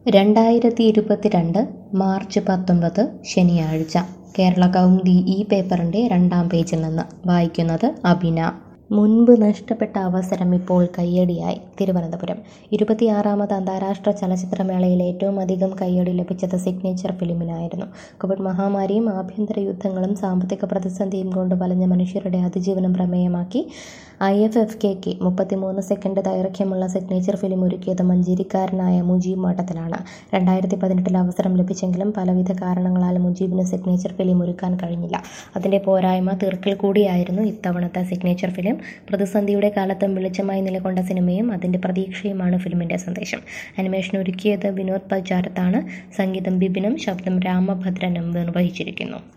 രണ്ടായിരത്തി ഇരുപത്തിരണ്ട് മാർച്ച് പത്തൊമ്പത് ശനിയാഴ്ച കേരള കൗമുദി ഈ പേപ്പറിൻ്റെ രണ്ടാം പേജിൽ നിന്ന് വായിക്കുന്നത് അബിന മുൻപ് നഷ്ടപ്പെട്ട അവസരം ഇപ്പോൾ കയ്യടിയായി തിരുവനന്തപുരം ഇരുപത്തിയാറാമത് അന്താരാഷ്ട്ര ചലച്ചിത്രമേളയിൽ ഏറ്റവും അധികം കയ്യടി ലഭിച്ചത് സിഗ്നേച്ചർ ഫിലിമിനായിരുന്നു കോവിഡ് മഹാമാരിയും ആഭ്യന്തര യുദ്ധങ്ങളും സാമ്പത്തിക പ്രതിസന്ധിയും കൊണ്ട് വലഞ്ഞ മനുഷ്യരുടെ അതിജീവനം പ്രമേയമാക്കി ഐ എഫ് എഫ് കെക്ക് മുപ്പത്തിമൂന്ന് സെക്കൻഡ് ദൈർഘ്യമുള്ള സിഗ്നേച്ചർ ഫിലിം ഒരുക്കിയത് മഞ്ചേരിക്കാരനായ മുജീബ് മഠത്തിലാണ് രണ്ടായിരത്തി പതിനെട്ടിൽ അവസരം ലഭിച്ചെങ്കിലും പലവിധ കാരണങ്ങളാൽ മുജീബിന് സിഗ്നേച്ചർ ഫിലിം ഒരുക്കാൻ കഴിഞ്ഞില്ല അതിൻ്റെ പോരായ്മ തീർക്കൽ കൂടിയായിരുന്നു ഇത്തവണത്തെ സിഗ്നേച്ചർ ഫിലിം പ്രതിസന്ധിയുടെ കാലത്തും വെളിച്ചമായി നിലകൊണ്ട സിനിമയും അതിൻ്റെ പ്രതീക്ഷയുമാണ് ഫിലിമിൻ്റെ സന്ദേശം അനിമേഷൻ ഒരുക്കിയത് വിനോദ് പജാരത്താണ് സംഗീതം ബിബിനും ശബ്ദം രാമഭദ്രനും നിർവഹിച്ചിരിക്കുന്നു